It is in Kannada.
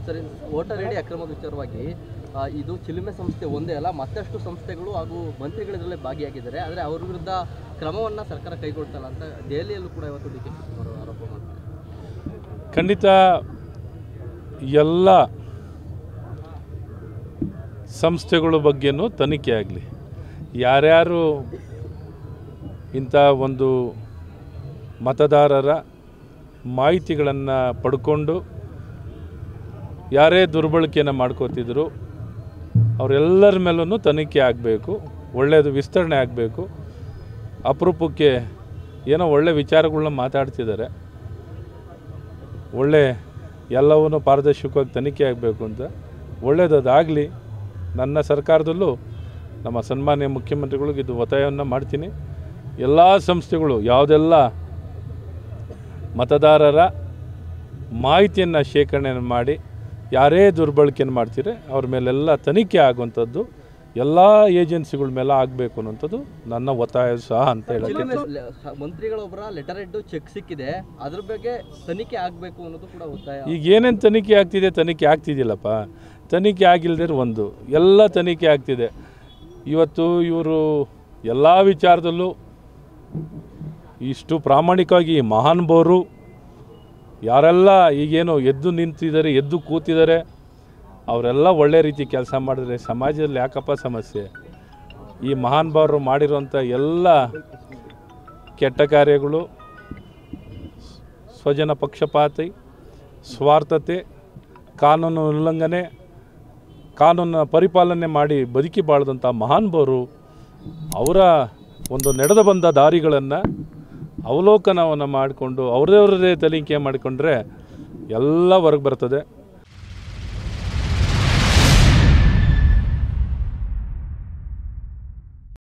ಸರಿ ವೋಟರ್ ಐಡಿ ಅಕ್ರಮದ ವಿಚಾರವಾಗಿ ಆ, ಇದು ಚಿಲುಮೆ ಸಂಸ್ಥೆ ಒಂದೇ ಅಲ್ಲ ಮತ್ತಷ್ಟು ಸಂಸ್ಥೆಗಳು ಹಾಗೂ ಮಂತ್ರಿಗಳು ಇದರಲ್ಲಿ ಭಾಗಿಯಾಗಿದ್ದಾರೆ ಆದರೆ ಅವ್ರ ವಿರುದ್ಧ ಕ್ರಮವನ್ನು ಸರ್ಕಾರ ಕೈಗೊಳ್ತಲ್ಲ ಅಂತ ದೆಹಲಿಯಲ್ಲೂ ಕೂಡ ಇವತ್ತು ಡಿ ಕೆ ಶಿವಕುಮಾರ್ ಆರೋಪ ಮಾಡ್ತಾರೆ ಖಂಡಿತ ಎಲ್ಲ ಸಂಸ್ಥೆಗಳ ಬಗ್ಗೆನೂ ತನಿಖೆ ಆಗಲಿ ಯಾರ್ಯಾರು ಇಂಥ ಒಂದು ಮತದಾರರ ಮಾಹಿತಿಗಳನ್ನು ಪಡ್ಕೊಂಡು ಯಾರೇ ದುರ್ಬಳಕೆಯನ್ನು ಮಾಡ್ಕೋತಿದ್ರು ಅವರೆಲ್ಲರ ಮೇಲೂ ತನಿಖೆ ಆಗಬೇಕು ಒಳ್ಳೆಯದು ವಿಸ್ತರಣೆ ಆಗಬೇಕು ಅಪರೂಪಕ್ಕೆ ಏನೋ ಒಳ್ಳೆ ವಿಚಾರಗಳನ್ನ ಮಾತಾಡ್ತಿದ್ದಾರೆ ಒಳ್ಳೆ ಎಲ್ಲವನ್ನೂ ಪಾರದರ್ಶಕವಾಗಿ ತನಿಖೆ ಆಗಬೇಕು ಅಂತ ಒಳ್ಳೆಯದಾಗಲಿ ನನ್ನ ಸರ್ಕಾರದಲ್ಲೂ ನಮ್ಮ ಸನ್ಮಾನ್ಯ ಮುಖ್ಯಮಂತ್ರಿಗಳಿಗೆ ಇದು ಒತ್ತಾಯವನ್ನು ಮಾಡ್ತೀನಿ ಎಲ್ಲ ಸಂಸ್ಥೆಗಳು ಯಾವುದೆಲ್ಲ ಮತದಾರರ ಮಾಹಿತಿಯನ್ನು ಶೇಖರಣೆ ಮಾಡಿ ಯಾರೇ ದುರ್ಬಳಕೆಯನ್ನು ಮಾಡ್ತೀರಿ ಅವ್ರ ಮೇಲೆಲ್ಲ ತನಿಖೆ ಆಗುವಂಥದ್ದು ಎಲ್ಲ ಏಜೆನ್ಸಿಗಳ ಮೇಲೆ ಆಗಬೇಕು ಅನ್ನೋಂಥದ್ದು ನನ್ನ ಒತ್ತಾಯ ಸಹ ಅಂತ ಹೇಳಕ್ಕೆ ಚಿಲುಮೆ ಲ- ಮಂತ್ರಿಗಳೊಬ್ಬರ ಲೆಟರ್ ಹೆಡ್ ಚೆಕ್ ಸಿಕ್ಕಿದೆ ಅದ್ರ ಬಗ್ಗೆ ತನಿಖೆ ಆಗಬೇಕು ಅನ್ನೋದು ಕೂಡ ಒತ್ತಾಯ ಈಗ ಏನೇನು ತನಿಖೆ ಆಗ್ತಿದೆ ತನಿಖೆ ಆಗ್ತಿದ್ದಿಲ್ಲಪ್ಪ ತನಿಖೆ ಆಗಿಲ್ದಿರ ಒಂದು ಎಲ್ಲ ತನಿಖೆ ಆಗ್ತಿದೆ ಇವತ್ತು ಇವರು ಎಲ್ಲ ವಿಚಾರದಲ್ಲೂ ಇಷ್ಟು ಪ್ರಾಮಾಣಿಕವಾಗಿ ಈ ಮಹಾನುಭಾವರು ಯಾರೆಲ್ಲ ಈಗೇನು ಎದ್ದು ನಿಂತಿದ್ದಾರೆ ಎದ್ದು ಕೂತಿದ್ದಾರೆ ಅವರೆಲ್ಲ ಒಳ್ಳೆ ರೀತಿ ಕೆಲಸ ಮಾಡಿದ್ರೆ ಸಮಾಜದಲ್ಲಿ ಯಾಕಪ್ಪ ಸಮಸ್ಯೆ ಈ ಮಹಾನುಭಾವರು ಮಾಡಿರುವಂಥ ಎಲ್ಲ ಕೆಟ್ಟ ಕಾರ್ಯಗಳು ಸ್ವಜನ ಪಕ್ಷಪಾತಿ ಸ್ವಾರ್ಥತೆ ಕಾನೂನು ಉಲ್ಲಂಘನೆ ಕಾನೂನ ಪರಿಪಾಲನೆ ಮಾಡಿ ಬದುಕಿ ಬಾಳ್ದಂಥ ಮಹಾನುಭಾವರು ಅವರ ಒಂದು ನಡೆದು ಬಂದ ದಾರಿಗಳನ್ನು ಅವಲೋಕನವನ್ನು ಮಾಡಿಕೊಂಡು ಅವರವರದೇ ತನಿಖೆ ಮಾಡಿಕೊಂಡ್ರೆ ಎಲ್ಲ ಹೊರಗೆ ಬರ್ತದೆ